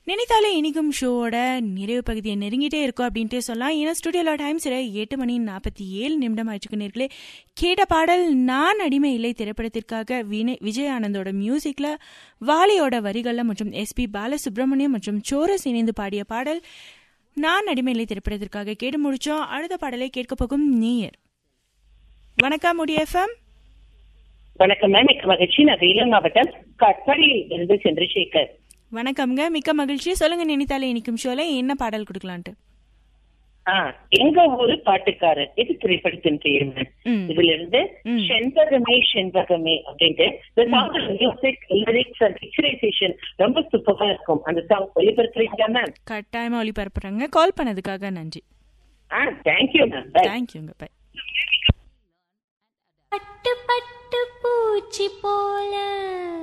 நினைத்தாலே இனிக்கும் ஷோவோட நிறைவு பகுதியை நெருங்கிட்டே இருக்கோம் அப்படின்ட்டு சொல்லலாம் ஏன்னா ஸ்டுடியோல டைம் சில எட்டு மணி நாற்பத்தி ஏழு நிமிடம் ஆயிடுச்சு நேர்களே கேட்ட பாடல் நான் அடிமை இல்லை திரைப்படத்திற்காக வினய் விஜய் ஆனந்தோட மியூசிக்ல வாலியோட வரிகள்ல மற்றும் எஸ்பி பாலசுப்ரமணியம் மற்றும் சோரஸ் இணைந்து பாடிய பாடல் நான் அடிமை இல்லை திரைப்படத்திற்காக கேட்டு முடிச்சோம் அடுத்த பாடலை கேட்க போகும் நீயர் வணக்கம் முடி எஃப்எம் வணக்கம் மேம் மிக்க மகிழ்ச்சி நான் வேலூர் மாவட்டம் கட்பாடியில் இருந்து சந்திரசேகர் வணக்கம்ங்க மிக்க மகிழ்ச்சி சொல்லுங்க நினைத்தாலே இனிக்கும் ஷோல என்ன பாடல் கொடுக்கலான்ட்டு ஆ எங்க ஊரு பாட்டுக்காரர் இது திரைப்படத்தின் பேர் மேம் ம். இதுல இருந்து ம். செண்பகமே செண்பகமே அப்படின்ட்டு இந்த song music lyrics and picturisation ரொம்ப சூப்பரா இருக்கும் அந்த சாங் ஒளிபரப்புறீங்களா மேம் கட்டாயமா ஒளிபரப்புறாங்க கால் பண்ணதுக்காக நன்றி ஆ தேங்க்யூ மேம் பை தேங்க்யூங்க பை பட்டு பட்டு பூச்சி போல